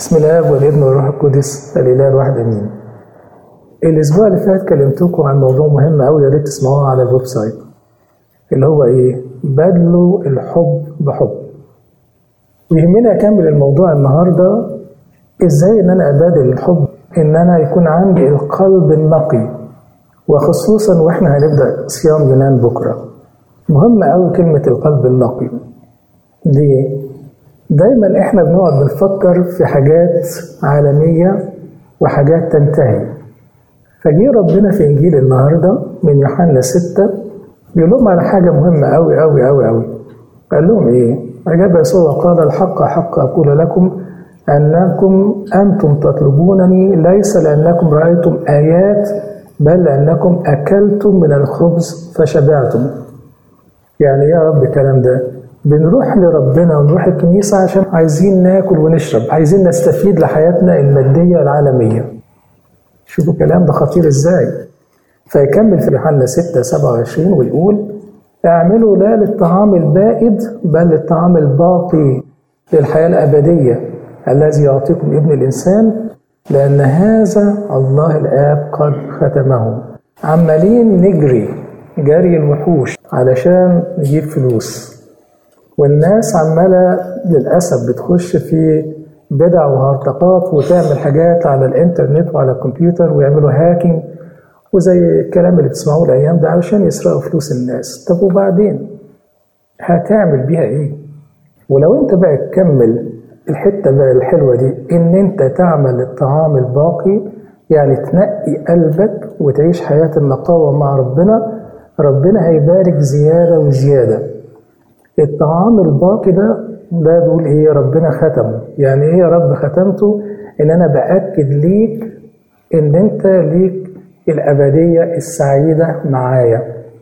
بسم الله والابن والروح القدس الاله الواحد امين. الاسبوع اللي فات كلمتكم عن موضوع مهم قوي يا ريت تسمعوه على الويب سايت. اللي هو ايه؟ بدلوا الحب بحب. ويهمني اكمل الموضوع النهارده ازاي ان انا ابادل الحب ان انا يكون عندي القلب النقي وخصوصا واحنا هنبدا صيام يونان بكره. مهم قوي كلمه القلب النقي. ليه؟ دايما احنا بنقعد بنفكر في حاجات عالمية وحاجات تنتهي فجي ربنا في انجيل النهارده من يوحنا ستة بيقول لهم على حاجة مهمة أوي أوي أوي أوي قال لهم إيه؟ أجاب يسوع وقال الحق حق أقول لكم أنكم أنتم تطلبونني ليس لأنكم رأيتم آيات بل لأنكم أكلتم من الخبز فشبعتم يعني يا رب الكلام ده بنروح لربنا ونروح الكنيسة عشان عايزين ناكل ونشرب عايزين نستفيد لحياتنا المادية العالمية شوفوا الكلام ده خطير ازاي فيكمل في يوحنا 6 27 ويقول اعملوا لا للطعام البائد بل للطعام الباقي للحياة الأبدية الذي يعطيكم ابن الإنسان لأن هذا الله الآب قد ختمه عمالين نجري جري الوحوش علشان نجيب فلوس والناس عمالة للأسف بتخش في بدع وهرطقات وتعمل حاجات على الإنترنت وعلى الكمبيوتر ويعملوا هاكينج وزي الكلام اللي بتسمعوه الأيام ده علشان يسرقوا فلوس الناس طب وبعدين هتعمل بيها إيه؟ ولو أنت بقى تكمل الحتة بقى الحلوة دي إن أنت تعمل الطعام الباقي يعني تنقي قلبك وتعيش حياة النقاوة مع ربنا ربنا هيبارك زيادة وزيادة الطعام الباقي ده ده بيقول ايه ربنا ختمه يعني ايه يا رب ختمته ان انا باكد ليك ان انت ليك الابديه السعيده معايا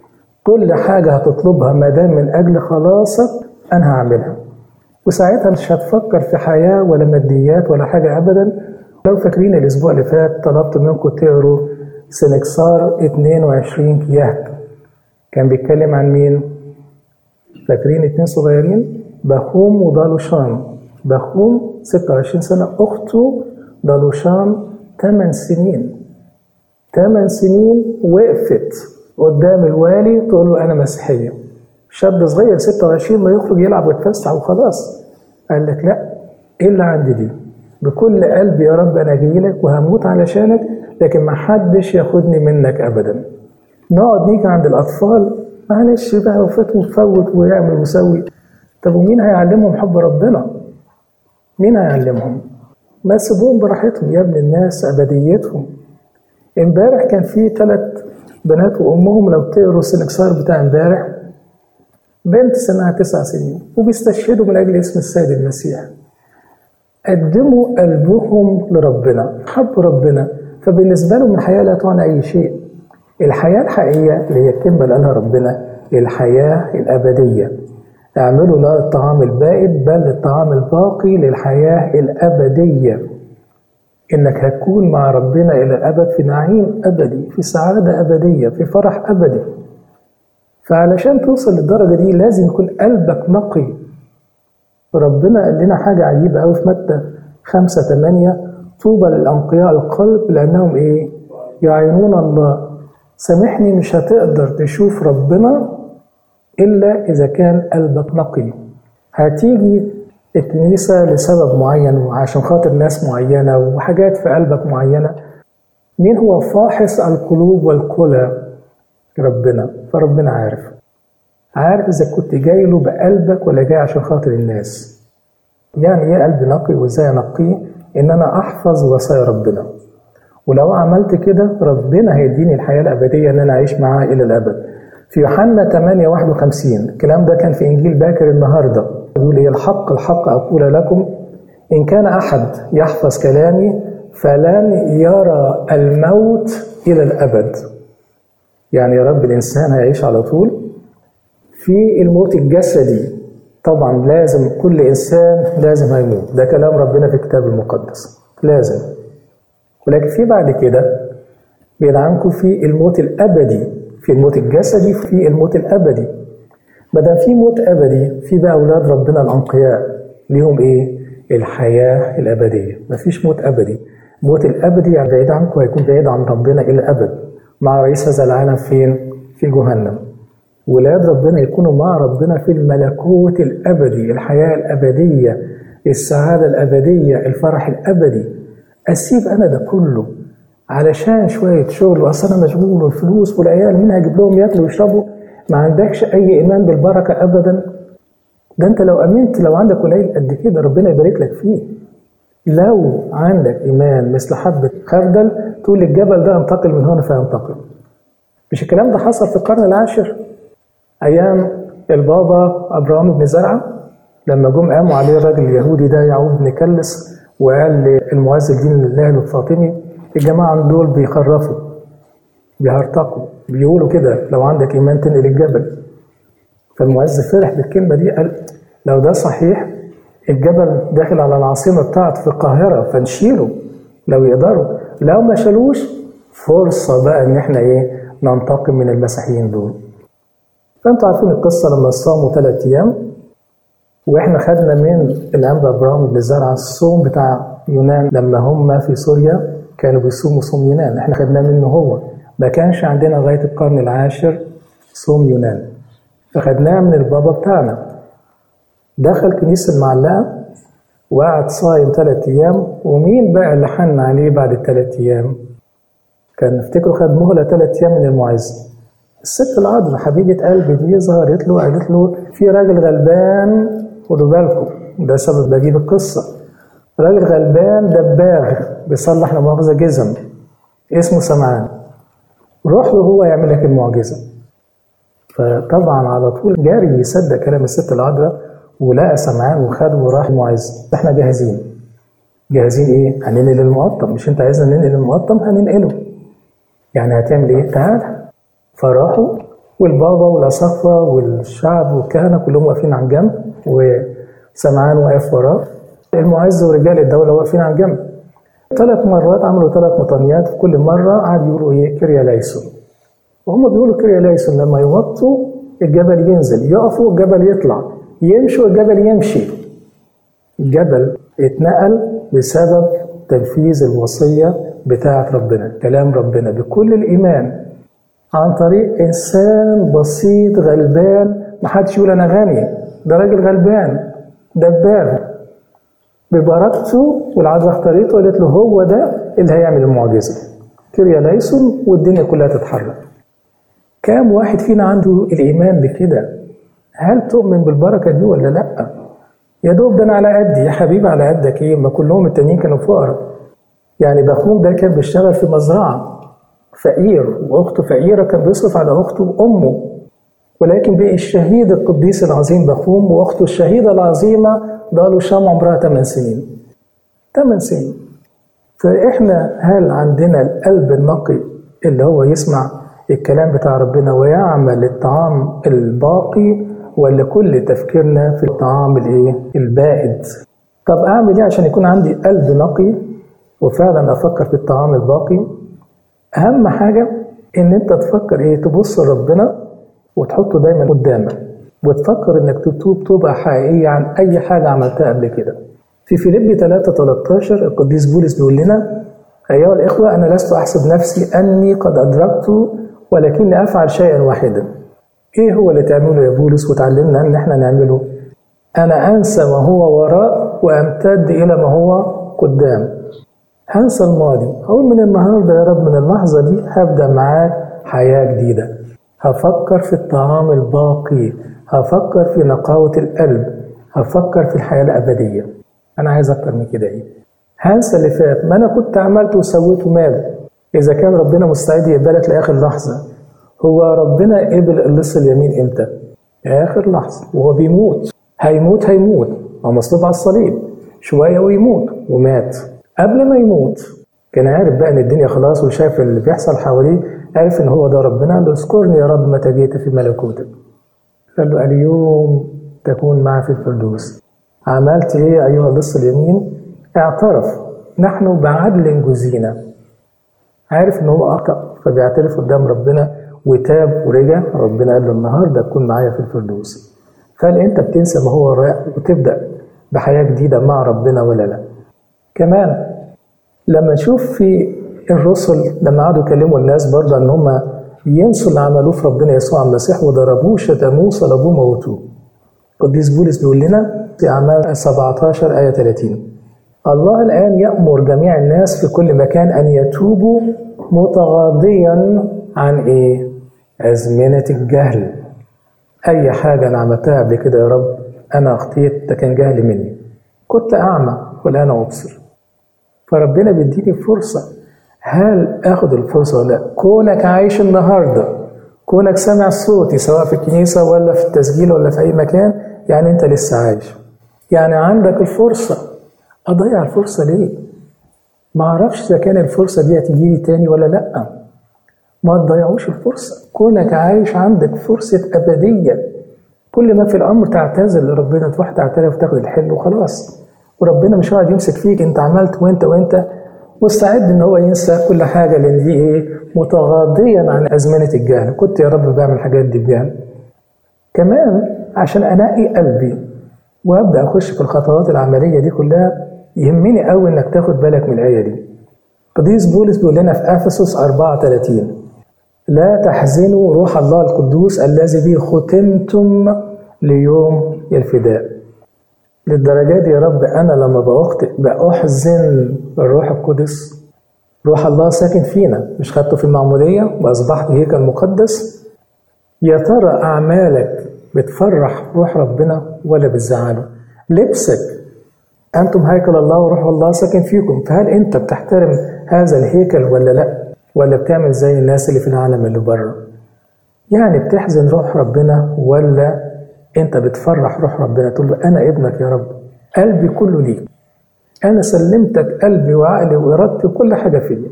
كل حاجه هتطلبها ما دام من اجل خلاصك انا هعملها وساعتها مش هتفكر في حياه ولا ماديات ولا حاجه ابدا لو فاكرين الاسبوع اللي فات طلبت منكم تقروا سنكسار 22 كياك كان بيتكلم عن مين؟ فاكرين اتنين صغيرين بخوم ودالوشان بخوم 26 سنة أخته دالوشان 8 سنين 8 سنين وقفت قدام الوالي تقول له أنا مسيحية شاب صغير 26 ما يخرج يلعب ويتفسح وخلاص قال لك لا إيه اللي عندي دي بكل قلبي يا رب أنا جاي لك وهموت علشانك لكن ما حدش ياخدني منك أبدا نقعد نيجي عند الأطفال معلش بقى وفات وفوت ويعمل ويسوي طب ومين هيعلمهم حب ربنا؟ مين هيعلمهم؟ ما سيبوهم براحتهم يا ابن الناس أبديتهم امبارح كان في ثلاث بنات وأمهم لو تقروا السنكسار بتاع امبارح بنت سنها تسع سنين وبيستشهدوا من أجل اسم السيد المسيح قدموا قلبهم لربنا حبوا ربنا فبالنسبة لهم الحياة لا تعني أي شيء الحياة الحقيقية اللي هي الكلمة اللي قالها ربنا الحياة الأبدية اعملوا لا الطعام البائد بل الطعام الباقي للحياة الأبدية إنك هتكون مع ربنا إلى الأبد في نعيم أبدي في سعادة أبدية في فرح أبدي فعلشان توصل للدرجة دي لازم يكون قلبك نقي ربنا قال لنا حاجة عجيبة أوي في متى خمسة ثمانية طوبى للأنقياء القلب لأنهم إيه؟ يعينون الله سامحني مش هتقدر تشوف ربنا إلا إذا كان قلبك نقي هتيجي الكنيسة لسبب معين وعشان خاطر ناس معينة وحاجات في قلبك معينة مين هو فاحص القلوب والكلى ربنا فربنا عارف عارف إذا كنت جاي له بقلبك ولا جاي عشان خاطر الناس يعني إيه قلب نقي وإزاي أنقيه إن أنا أحفظ وصايا ربنا ولو عملت كده ربنا هيديني الحياة الأبدية إن أنا أعيش معاه إلى الأبد. في يوحنا 8 51 الكلام ده كان في إنجيل باكر النهاردة يقول إيه الحق الحق أقول لكم إن كان أحد يحفظ كلامي فلن يرى الموت إلى الأبد. يعني يا رب الإنسان هيعيش على طول في الموت الجسدي طبعا لازم كل إنسان لازم هيموت ده كلام ربنا في الكتاب المقدس لازم ولكن في بعد كده بيدعمكم في الموت الابدي في الموت الجسدي في الموت الابدي ما دام في موت ابدي في بقى اولاد ربنا الانقياء ليهم ايه الحياة الأبدية مفيش موت أبدي موت الأبدي يعني بعيد عنكم هيكون بعيد عن ربنا إلى الأبد مع رئيس هذا العالم فين؟ في جهنم ولاد ربنا يكونوا مع ربنا في الملكوت الأبدي الحياة الأبدية السعادة الأبدية الفرح الأبدي أسيب أنا ده كله علشان شوية شغل وأصل أنا مشغول والفلوس والعيال مين هجيب لهم ياكلوا ويشربوا ما عندكش أي إيمان بالبركة أبدا ده أنت لو أمنت لو عندك قليل قد كده ربنا يبارك لك فيه لو عندك إيمان مثل حبة خردل تقول الجبل ده انتقل من هنا فينتقل مش الكلام ده حصل في القرن العاشر أيام البابا أبراهام بن زرعة لما جم قاموا عليه الراجل اليهودي ده يعقوب بن كلس وقال للمعز الدين الله الفاطمي الجماعة دول بيخرفوا بيهرطقوا بيقولوا كده لو عندك إيمان تنقل الجبل فالمعز فرح بالكلمة دي قال لو ده صحيح الجبل داخل على العاصمة بتاعته في القاهرة فنشيله لو يقدروا لو ما شالوش فرصة بقى إن إحنا إيه ننتقم من المسيحيين دول فأنتوا عارفين القصة لما صاموا ثلاث أيام وإحنا خدنا من الأنبا إبراهيم بن زرع الصوم بتاع يونان لما هم في سوريا كانوا بيصوموا صوم يونان إحنا خدناه منه هو ما كانش عندنا لغاية القرن العاشر صوم يونان فخدناه من البابا بتاعنا دخل كنيسة المعلقة وقعد صايم ثلاث أيام ومين بقى اللي حن عليه بعد الثلاث أيام؟ كان افتكروا خد مهلة ثلاث أيام من المعز الست العذراء حبيبة قلبي دي ظهرت له قالت له في راجل غلبان خدوا بالكم ده سبب بجيب القصة راجل غلبان دباغ بيصلح لا مؤاخذة جزم اسمه سمعان روح له هو يعمل لك المعجزة فطبعا على طول جاري يصدق كلام الست العذراء ولقى سمعان وخده وراح المعز احنا جاهزين جاهزين ايه؟ هننقل المقطم مش انت عايزنا ننقل المقطم هننقله يعني هتعمل ايه؟ تعالى فراحوا والبابا والأصفة والشعب والكهنة كلهم واقفين عن جنب وسمعان واقف وراه المعز ورجال الدولة واقفين عن جنب ثلاث مرات عملوا ثلاث مطانيات في كل مرة قعدوا يقولوا ايه كريا ليسون وهم بيقولوا كريا ليسون لما يوطوا الجبل ينزل يقفوا الجبل يطلع يمشوا الجبل يمشي الجبل اتنقل بسبب تنفيذ الوصية بتاعة ربنا كلام ربنا بكل الإيمان عن طريق إنسان بسيط غلبان محدش يقول أنا غني ده راجل غلبان دباغ ببركته والعذراء اختارته وقالت له هو ده اللي هيعمل المعجزة كريا ليسون والدنيا كلها تتحرك كام واحد فينا عنده الإيمان بكده هل تؤمن بالبركة دي ولا لأ يا دوب ده أنا على قدي يا حبيبي على قدك إيه ما كلهم التانيين كانوا فقراء يعني بخوم ده كان بيشتغل في مزرعة فقير وأخته فقيرة كان بيصرف على أخته وأمه ولكن بقي الشهيد القديس العظيم بخوم وأخته الشهيدة العظيمة ضالوا شام عمرها 8 سنين 8 سنين فإحنا هل عندنا القلب النقي اللي هو يسمع الكلام بتاع ربنا ويعمل الطعام الباقي ولا كل تفكيرنا في الطعام الايه البائد طب اعمل ايه عشان يكون عندي قلب نقي وفعلا افكر في الطعام الباقي اهم حاجه ان انت تفكر ايه تبص لربنا وتحطه دايما قدامك وتفكر انك تتوب توبه حقيقيه عن اي حاجه عملتها قبل كده في فيليب 3 13 القديس بولس بيقول لنا ايها الاخوه انا لست احسب نفسي اني قد ادركت ولكني افعل شيئا واحدا ايه هو اللي تعمله يا بولس وتعلمنا ان احنا نعمله انا انسى ما هو وراء وامتد الى ما هو قدام هنسى الماضي اقول من النهارده يا رب من اللحظه دي هبدا معاك حياه جديده هفكر في الطعام الباقي هفكر في نقاوه القلب هفكر في الحياه الابديه انا عايز اكتر من كده ايه هنسى اللي فات ما انا كنت عملت وسويت ومال اذا كان ربنا مستعد يقبلك لاخر لحظه هو ربنا قبل اللص اليمين امتى؟ اخر لحظه وهو بيموت هيموت هيموت هو مصلوب على الصليب شويه ويموت ومات قبل ما يموت كان عارف بقى ان الدنيا خلاص وشايف اللي بيحصل حواليه عارف ان هو ده ربنا قال له اذكرني يا رب متى جيت في ملكوتك قال له اليوم تكون معي في الفردوس عملت ايه ايها اللص اليمين اعترف نحن بعدل جزينا عارف ان هو اخطا فبيعترف قدام ربنا وتاب ورجع ربنا قال له النهارده تكون معايا في الفردوس فهل انت بتنسى ما هو رايح وتبدا بحياة جديدة مع ربنا ولا لا كمان لما نشوف في الرسل لما قعدوا يكلموا الناس برضه ان هم ينسوا اللي عملوه في ربنا يسوع المسيح وضربوه شتموه صلبوه موتوه قديس بولس بيقول لنا في اعمال 17 ايه 30 الله الان يامر جميع الناس في كل مكان ان يتوبوا متغاضيا عن ايه؟ ازمنه الجهل اي حاجه انا عملتها قبل كده يا رب انا اخطيت ده كان جهل مني كنت اعمى والان ابصر فربنا بيديني فرصه هل اخد الفرصه ولا لا كونك عايش النهارده كونك سامع صوتي سواء في الكنيسه ولا في التسجيل ولا في اي مكان يعني انت لسه عايش يعني عندك الفرصه اضيع الفرصه ليه ما اعرفش اذا كان الفرصه دي هتجي لي تاني ولا لا ما تضيعوش الفرصه كونك عايش عندك فرصه ابديه كل ما في الامر تعتذر لربنا تروح تعترف وتاخد الحل وخلاص وربنا مش هيقعد يمسك فيك انت عملت وانت وانت مستعد ان هو ينسى كل حاجه لان دي ايه متغاضيا عن ازمنه الجهل كنت يا رب بعمل الحاجات دي بجهل كمان عشان انقي قلبي وابدا اخش في الخطوات العمليه دي كلها يهمني قوي انك تاخد بالك من الايه دي قديس بولس بيقول لنا في افسس 34 لا تحزنوا روح الله القدوس الذي به ختمتم ليوم الفداء للدرجة دي يا رب أنا لما بأخطئ بأحزن الروح القدس روح الله ساكن فينا مش خدته في المعمودية وأصبحت هيكل مقدس يا ترى أعمالك بتفرح روح ربنا ولا بتزعله لبسك أنتم هيكل الله وروح الله ساكن فيكم فهل أنت بتحترم هذا الهيكل ولا لأ ولا بتعمل زي الناس اللي في العالم اللي بره يعني بتحزن روح ربنا ولا انت بتفرح روح ربنا تقول له انا ابنك يا رب قلبي كله ليك انا سلمتك قلبي وعقلي وارادتي وكل حاجه فيا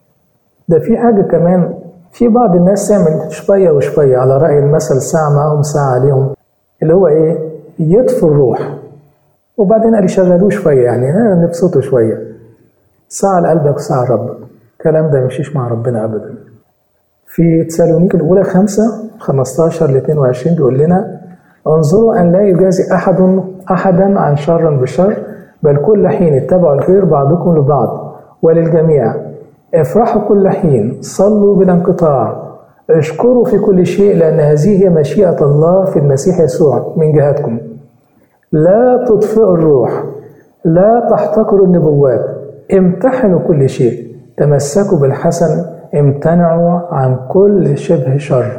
ده في حاجه كمان في بعض الناس تعمل شويه وشويه على راي المثل ساعه معاهم ساعه عليهم اللي هو ايه يطفي الروح وبعدين قال يشغلوه شويه يعني نبسطه شويه ساعه لقلبك وساعه لربك الكلام ده يمشيش مع ربنا ابدا في تسالونيك الاولى 5 15 ل 22 بيقول لنا انظروا ان لا يجازي احد احدا عن شر بشر بل كل حين اتبعوا الخير بعضكم لبعض وللجميع افرحوا كل حين صلوا بلا انقطاع اشكروا في كل شيء لان هذه هي مشيئه الله في المسيح يسوع من جهتكم لا تطفئوا الروح لا تحتقروا النبوات امتحنوا كل شيء تمسكوا بالحسن امتنعوا عن كل شبه شر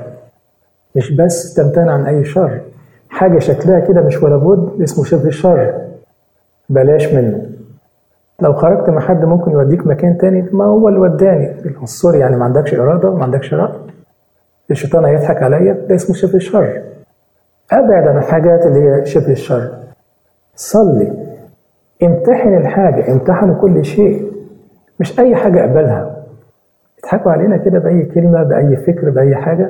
مش بس تمتنع عن اي شر حاجه شكلها كده مش ولا بد اسمه شبه الشر بلاش منه لو خرجت مع حد ممكن يوديك مكان تاني ما هو اللي وداني سوري يعني ما عندكش اراده وما عندكش راي الشيطان هيضحك عليا ده اسمه شبه الشر ابعد عن الحاجات اللي هي شبه الشر صلي امتحن الحاجه امتحنوا كل شيء مش اي حاجه اقبلها يضحكوا علينا كده باي كلمه باي فكر باي حاجه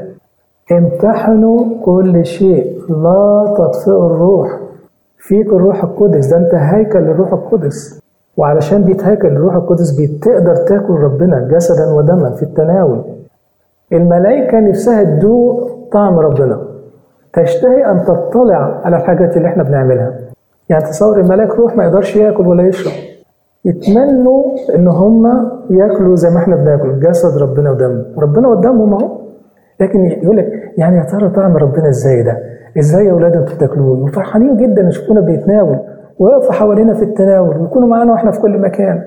امتحنوا كل شيء لا تطفئوا الروح فيك الروح القدس ده انت هيكل للروح القدس وعلشان بيتهيكل للروح القدس بتقدر تاكل ربنا جسدا ودما في التناول الملائكة نفسها تدوق طعم ربنا تشتهي أن تطلع على الحاجات اللي احنا بنعملها يعني تصور الملاك روح ما يقدرش ياكل ولا يشرب يتمنوا ان هم ياكلوا زي ما احنا بناكل جسد ربنا ودمه ربنا قدامهم اهو لكن يقول لك يعني يا ترى طعم ربنا ازاي ده؟ ازاي يا اولاد انتوا بتاكلوه؟ وفرحانين جدا يشوفونا بيتناول ويقفوا حوالينا في التناول ويكونوا معانا واحنا في كل مكان.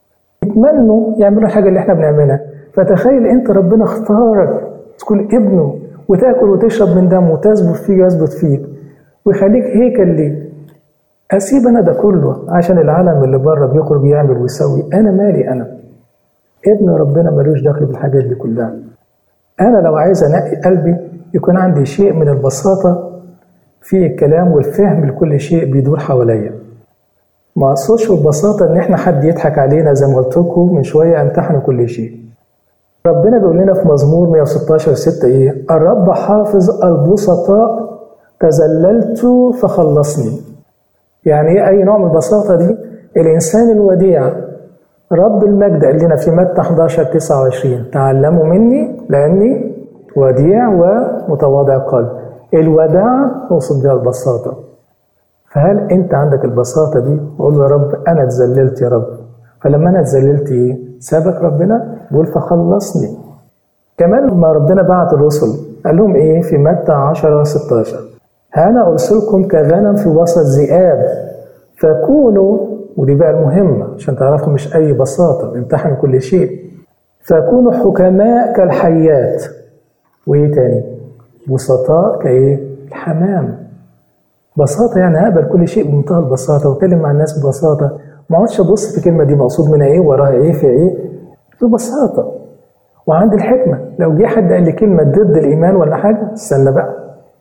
يتمنوا يعملوا الحاجه اللي احنا بنعملها، فتخيل انت ربنا اختارك تكون ابنه وتاكل وتشرب من دمه وتثبت فيه ويثبت فيك ويخليك هيكل ليه؟ اسيب انا ده كله عشان العالم اللي بره بيخرج يعمل ويسوي، انا مالي انا؟ ابن ربنا ملوش دخل بالحاجات دي كلها. أنا لو عايز أنقي قلبي يكون عندي شيء من البساطة في الكلام والفهم لكل شيء بيدور حواليا. ما أقصدش بالبساطة إن إحنا حد يضحك علينا زي ما قلت لكم من شوية امتحنوا كل شيء. ربنا بيقول لنا في مزمور 116 6 إيه؟ الرب حافظ البسطاء تذللت فخلصني. يعني إيه أي نوع من البساطة دي؟ الإنسان الوديع رب المجد قال لنا في متى 11 29 تعلموا مني لاني وديع ومتواضع القلب الوداع نقصد بها البساطه فهل انت عندك البساطه دي وقول له يا رب انا اتذللت يا رب فلما انا اتذللت ايه سابك ربنا بيقول فخلصني كمان لما ربنا بعت الرسل قال لهم ايه في متى 10 16 ها انا ارسلكم كغنم في وسط ذئاب فكونوا ودي بقى المهمه عشان تعرفوا مش اي بساطه امتحنوا كل شيء فكونوا حكماء كالحيات وايه تاني بسطاء كايه الحمام بساطه يعني اقبل كل شيء بمنتهى البساطه واتكلم مع الناس ببساطه ما اقعدش ابص في الكلمه دي مقصود منها ايه وراها ايه في ايه ببساطه وعندي الحكمه لو جه حد قال لي كلمه ضد الايمان ولا حاجه استنى بقى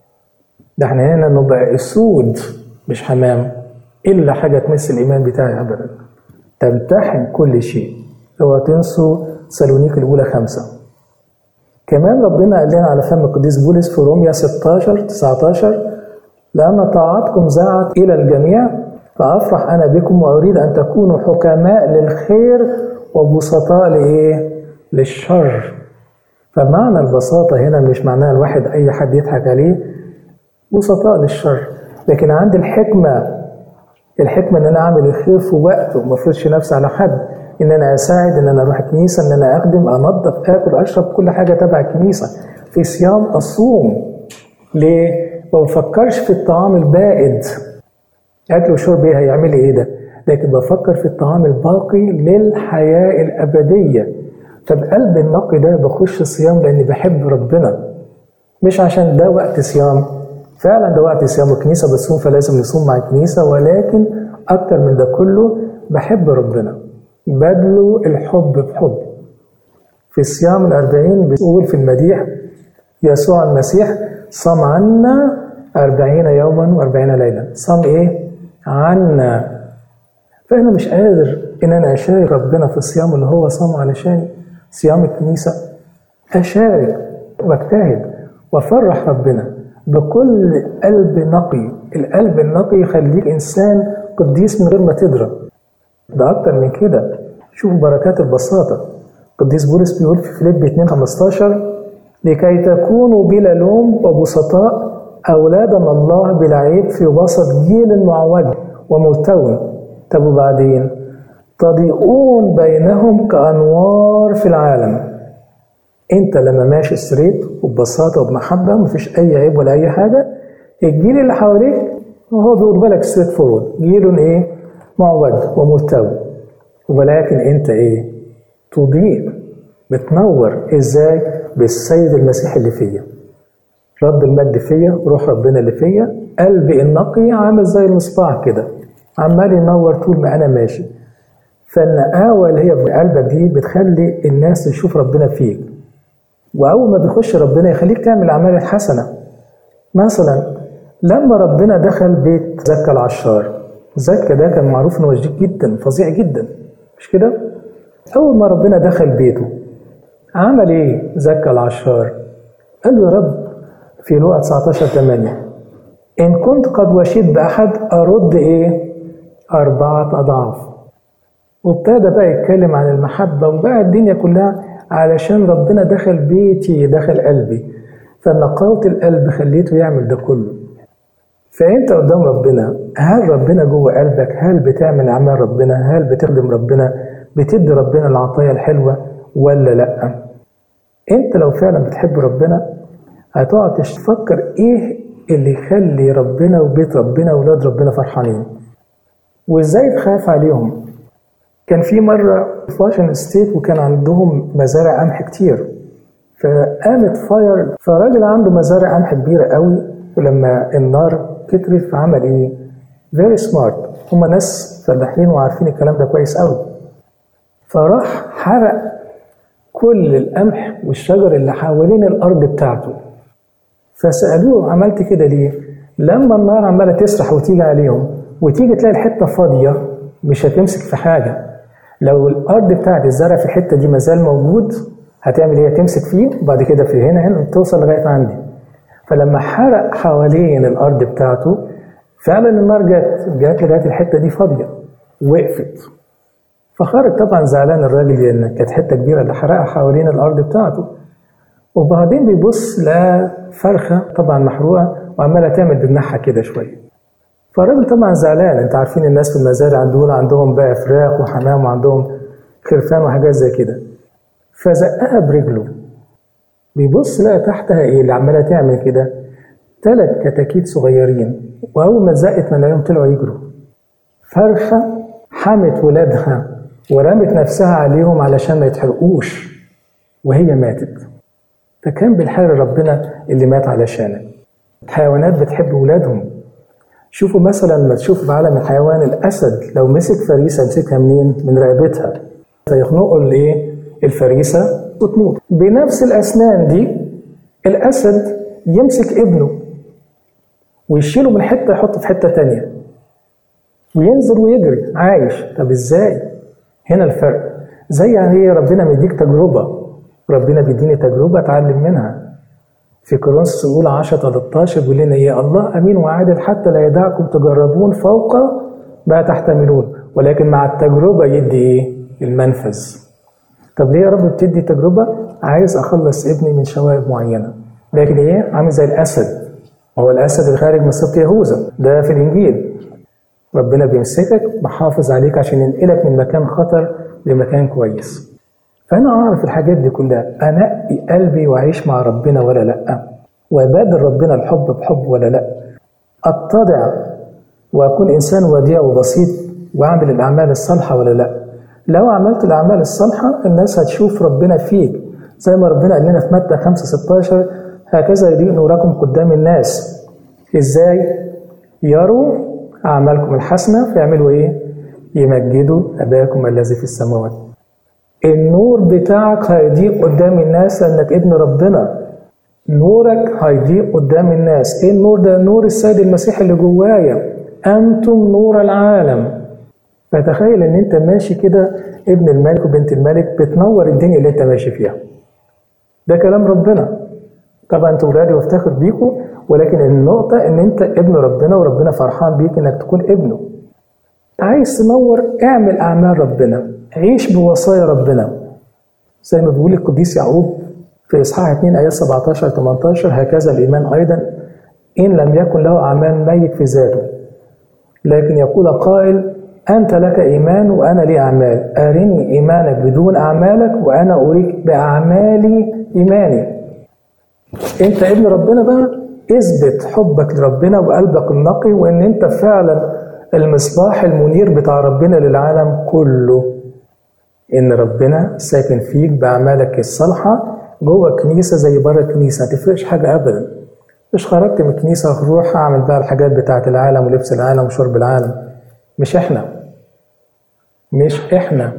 ده احنا هنا نبقى اسود مش حمام الا حاجه تمس الايمان بتاعي ابدا تمتحن كل شيء اوعى تنسوا سالونيك الاولى خمسه كمان ربنا قال لنا على فم القديس بولس في روميا 16 19 لأن طاعتكم زعت إلى الجميع فأفرح أنا بكم وأريد أن تكونوا حكماء للخير وبسطاء لإيه؟ للشر فمعنى البساطة هنا مش معناها الواحد أي حد يضحك عليه بسطاء للشر لكن عندي الحكمة الحكمة إن أنا أعمل الخير في وقته ما أفرضش نفسي على حد إن أنا أساعد إن أنا أروح الكنيسة إن أنا أخدم أنظف آكل أشرب كل حاجة تبع الكنيسة في صيام أصوم ليه؟ ما بفكرش في الطعام البائد اكل وشرب ايه هيعمل لي ايه ده لكن بفكر في الطعام الباقي للحياه الابديه فبقلب النقي ده بخش صيام لاني بحب ربنا مش عشان ده وقت صيام فعلا ده وقت صيام الكنيسه بتصوم فلازم نصوم مع الكنيسه ولكن اكتر من ده كله بحب ربنا بدلوا الحب بحب في الصيام الأربعين بيقول في المديح يسوع المسيح صام عنا أربعين يوما وأربعين ليلة صام إيه؟ عنا فأنا مش قادر إن أنا أشارك ربنا في الصيام اللي هو صام علشان صيام الكنيسة أشارك واجتهد وأفرح ربنا بكل قلب نقي القلب النقي يخليك إنسان قديس من غير ما تدرك ده أكتر من كده شوف بركات البساطة قديس بولس بيقول في فيليب 2 15 لكي تكونوا بلا لوم وبسطاء أولادا الله بلا عيب في وسط جيل معوج وملتوي طب وبعدين تضيئون بينهم كأنوار في العالم انت لما ماشي ستريت وببساطة وبمحبة مفيش أي عيب ولا أي حاجة الجيل اللي حواليك هو بيقول بالك ستريت فورورد جيل ايه معوج وملتوي ولكن انت ايه تضيء بتنور ازاي بالسيد المسيح اللي فيا رب المجد فيا روح ربنا اللي فيا قلبي النقي عامل زي المصباح كده عمال ينور طول ما انا ماشي فالنقاوة اللي هي في قلبك دي بتخلي الناس تشوف ربنا فيك وأول ما بيخش ربنا يخليك تعمل الأعمال الحسنة مثلا لما ربنا دخل بيت زكا العشار زكا ده كان معروف انه شديد جدا فظيع جدا مش كده؟ أول ما ربنا دخل بيته عمل إيه زكا العشار؟ قال له يا رب في لوقا 19 8 إن كنت قد وشيت بأحد أرد إيه؟ أربعة أضعاف وابتدى بقى يتكلم عن المحبة وبقى الدنيا كلها علشان ربنا دخل بيتي دخل قلبي فنقاوة القلب خليته يعمل ده كله فأنت قدام ربنا هل ربنا جوه قلبك هل بتعمل أعمال ربنا هل بتخدم ربنا بتدي ربنا العطايا الحلوة ولا لأ أنت لو فعلا بتحب ربنا هتقعد تفكر إيه اللي يخلي ربنا وبيت ربنا وولاد ربنا فرحانين وإزاي تخاف عليهم كان في مرة في واشنطن ستيت وكان عندهم مزارع قمح كتير فقامت فاير فراجل عنده مزارع قمح كبيرة قوي ولما النار كترت فعمل ايه؟ فيري سمارت هما ناس فلاحين وعارفين الكلام ده كويس قوي فراح حرق كل القمح والشجر اللي حوالين الارض بتاعته فسالوه عملت كده ليه؟ لما النار عماله تسرح وتيجي عليهم وتيجي تلاقي الحته فاضيه مش هتمسك في حاجه لو الارض بتاعت الزرع في الحته دي مازال موجود هتعمل ايه؟ تمسك فيه وبعد كده في هنا هنا توصل لغايه عندي فلما حرق حوالين الارض بتاعته فعلا النار جت جت لغايه الحته دي فاضيه وقفت فخرج طبعا زعلان الراجل لان كانت حته كبيره اللي حرقها حوالين الارض بتاعته وبعدين بيبص لقى فرخه طبعا محروقه وعماله تعمل بجناحها كده شويه فالراجل طبعا زعلان انت عارفين الناس في المزارع دول عندهم بقى فراخ وحمام وعندهم خرفان وحاجات زي كده فزقها برجله بيبص لقى تحتها ايه اللي عماله تعمل كده ثلاث كتاكيت صغيرين واول ما زقت من عليهم طلعوا يجروا فرخه حمت ولادها ورمت نفسها عليهم علشان ما يتحرقوش وهي ماتت فكان بالحال ربنا اللي مات علشانك الحيوانات بتحب ولادهم شوفوا مثلا ما تشوف في عالم الحيوان الاسد لو مسك فريسه مسكها منين؟ من رقبتها فيخنقوا الايه؟ الفريسه وتموت بنفس الاسنان دي الاسد يمسك ابنه ويشيله من حته يحطه في حته تانية وينزل ويجري عايش طب ازاي؟ هنا الفرق زي يعني ايه ربنا مديك تجربه ربنا بيديني تجربه اتعلم منها في كورنثوس الاولى 10 13 بيقول لنا ايه الله امين وعادل حتى لا يدعكم تجربون فوق ما تحتملون ولكن مع التجربه يدي ايه؟ المنفذ طب ليه يا رب بتدي تجربه؟ عايز اخلص ابني من شوائب معينه لكن ايه؟ عامل زي الاسد هو الاسد اللي خارج من سبط يهوذا ده في الانجيل ربنا بيمسكك محافظ عليك عشان ينقلك من مكان خطر لمكان كويس فانا اعرف الحاجات دي كلها انقي قلبي واعيش مع ربنا ولا لا وابادل ربنا الحب بحب ولا لا اتضع واكون انسان وديع وبسيط واعمل الاعمال الصالحه ولا لا لو عملت الاعمال الصالحه الناس هتشوف ربنا فيك زي ما ربنا قال لنا في متى 5 16 هكذا يضيء نوركم قدام الناس ازاي يروا اعمالكم الحسنه فيعملوا ايه يمجدوا اباكم الذي في السماوات النور بتاعك هيضيء قدام الناس لانك ابن ربنا نورك هيضيء قدام الناس ايه النور ده نور السيد المسيح اللي جوايا انتم نور العالم فتخيل ان انت ماشي كده ابن الملك وبنت الملك بتنور الدنيا اللي انت ماشي فيها ده كلام ربنا طبعا انتوا ولادي وافتخر بيكم ولكن النقطة ان انت ابن ربنا وربنا فرحان بيك انك تكون ابنه عايز تنور اعمل اعمال ربنا عيش بوصايا ربنا زي ما بيقول القديس يعقوب في اصحاح 2 ايات 17 18 هكذا الايمان ايضا ان لم يكن له اعمال ميت في ذاته لكن يقول قائل انت لك ايمان وانا لي اعمال ارني ايمانك بدون اعمالك وانا اريك باعمالي ايماني انت ابن ربنا بقى اثبت حبك لربنا وقلبك النقي وان انت فعلا المصباح المنير بتاع ربنا للعالم كله ان ربنا ساكن فيك باعمالك الصالحه جوه الكنيسه زي بره الكنيسه ما تفرقش حاجه ابدا مش خرجت من الكنيسه روح اعمل بقى الحاجات بتاعه العالم ولبس العالم وشرب العالم مش احنا مش احنا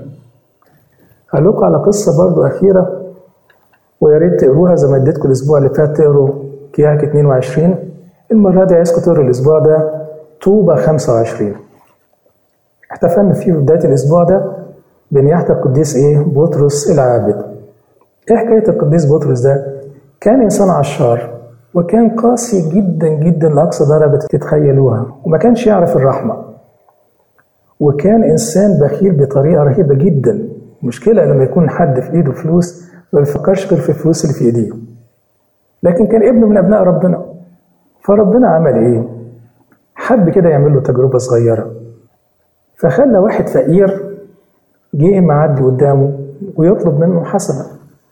هقول على قصه برضو اخيره ويا ريت تقروها زي ما اديتكم الاسبوع اللي فات تقروا كياك 22 المره دي عايزكم تقروا الاسبوع ده طوبة 25 احتفلنا فيه في بداية الأسبوع ده بنياحة القديس إيه؟ بطرس العابد. إيه حكاية القديس بطرس ده؟ كان إنسان عشار وكان قاسي جدا جدا لأقصى درجة تتخيلوها وما كانش يعرف الرحمة. وكان إنسان بخيل بطريقة رهيبة جدا. مشكلة لما يكون حد في إيده فلوس ما بيفكرش غير في الفلوس اللي في إيديه. لكن كان ابن من أبناء ربنا. فربنا عمل إيه؟ حب كده يعمل له تجربة صغيرة فخلى واحد فقير جه معدي قدامه ويطلب منه حسنة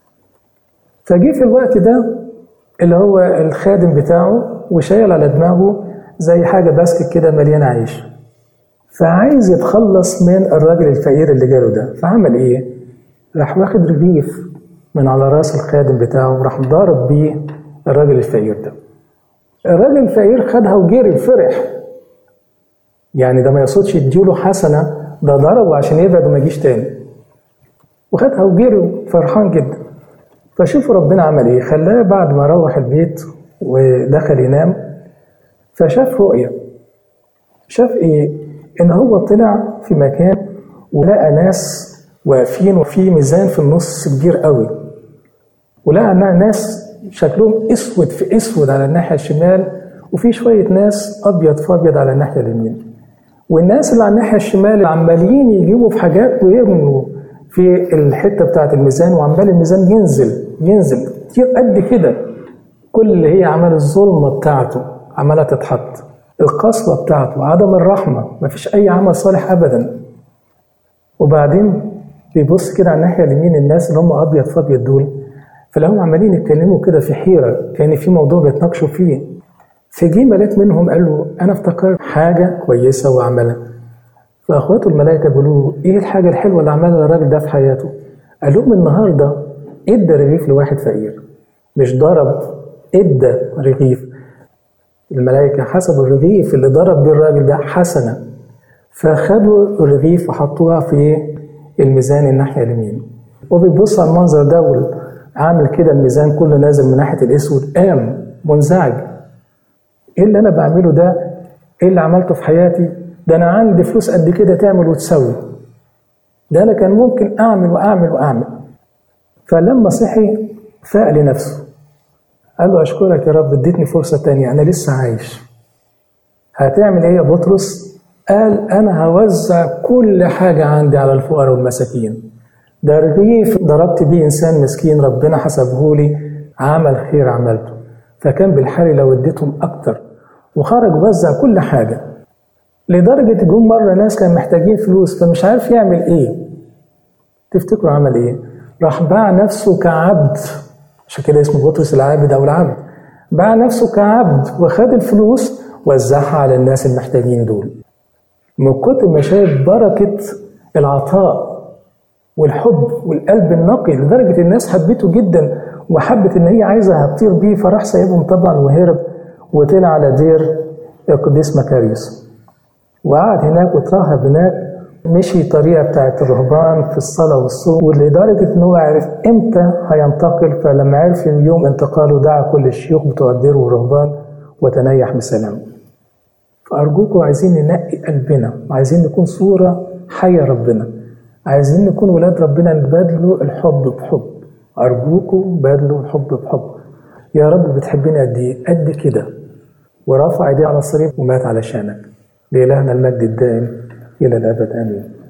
فجه في الوقت ده اللي هو الخادم بتاعه وشايل على دماغه زي حاجة باسكت كده مليانة عيش فعايز يتخلص من الراجل الفقير اللي جاله ده فعمل ايه؟ راح واخد رغيف من على راس الخادم بتاعه وراح ضارب بيه الراجل الفقير ده الراجل الفقير خدها وجري فرح يعني ده ما يقصدش يديله حسنة ده ضربه عشان يبعد وما يجيش تاني وخدها وجري فرحان جدا فشوفوا ربنا عمل ايه خلاه بعد ما روح البيت ودخل ينام فشاف رؤية شاف ايه ان هو طلع في مكان ولقى ناس واقفين وفي ميزان في النص كبير قوي ولقى ناس شكلهم اسود في اسود على الناحيه الشمال وفي شويه ناس ابيض في ابيض على الناحيه اليمين والناس اللي على الناحيه الشمال عمالين يجيبوا في حاجات ويرموا في الحته بتاعه الميزان وعمال الميزان ينزل ينزل كتير قد كده كل اللي هي عمل الظلمه بتاعته عماله تتحط القسوة بتاعته عدم الرحمة مفيش أي عمل صالح أبدا وبعدين بيبص كده على الناحية اليمين الناس اللي هم أبيض في أبيض دول فلاهم عمالين يتكلموا كده في حيرة كان في موضوع بيتناقشوا فيه فجي ملاك منهم قال له أنا افتكرت حاجة كويسة وأعملها فأخواته الملائكة بيقولوا إيه الحاجة الحلوة اللي عملها الراجل ده في حياته؟ قال لهم النهاردة إدى رغيف لواحد فقير مش ضرب إدى رغيف الملائكة حسبوا الرغيف اللي ضرب بيه الراجل ده حسنة فخدوا الرغيف وحطوها في الميزان الناحية اليمين وبيبص على المنظر ده عامل كده الميزان كله نازل من ناحية الأسود قام منزعج إيه اللي أنا بعمله ده؟ إيه اللي عملته في حياتي؟ ده أنا عندي فلوس قد كده تعمل وتسوي ده أنا كان ممكن أعمل وأعمل وأعمل فلما صحي فاق لنفسه قال له أشكرك يا رب اديتني فرصة تانية أنا لسه عايش هتعمل إيه يا بطرس؟ قال أنا هوزع كل حاجة عندي على الفقراء والمساكين ده رغيف ضربت بيه إنسان مسكين ربنا حسبه لي عمل خير عملته فكان بالحري لو اديتهم أكتر وخرج وزع كل حاجة لدرجة جم مرة ناس كانوا محتاجين فلوس فمش عارف يعمل إيه تفتكروا عمل إيه؟ راح باع نفسه كعبد عشان كده اسمه بطرس العابد او العبد باع نفسه كعبد وخد الفلوس وزعها على الناس المحتاجين دول من كتر ما شاف بركة العطاء والحب والقلب النقي لدرجة الناس حبته جدا وحبت إن هي عايزة هتطير بيه فراح سايبهم طبعا وهرب وطلع على دير القديس مكاريوس وقعد هناك وترهب هناك مشي طريقة بتاعت الرهبان في الصلاة والصوم ولدرجة إن هو عرف إمتى هينتقل فلما عرف يوم انتقاله دعا كل الشيوخ بتوع الدير والرهبان وتنيح بسلام. فأرجوكم عايزين ننقي قلبنا وعايزين نكون صورة حية ربنا. عايزين نكون ولاد ربنا نبادلوا الحب بحب. أرجوكم بادلوا الحب بحب. يا رب بتحبني قد إيه؟ قد كده. ورفع إيديه على الصليب ومات علشانك. لإلهنا المجد الدائم إلى الأبد آمين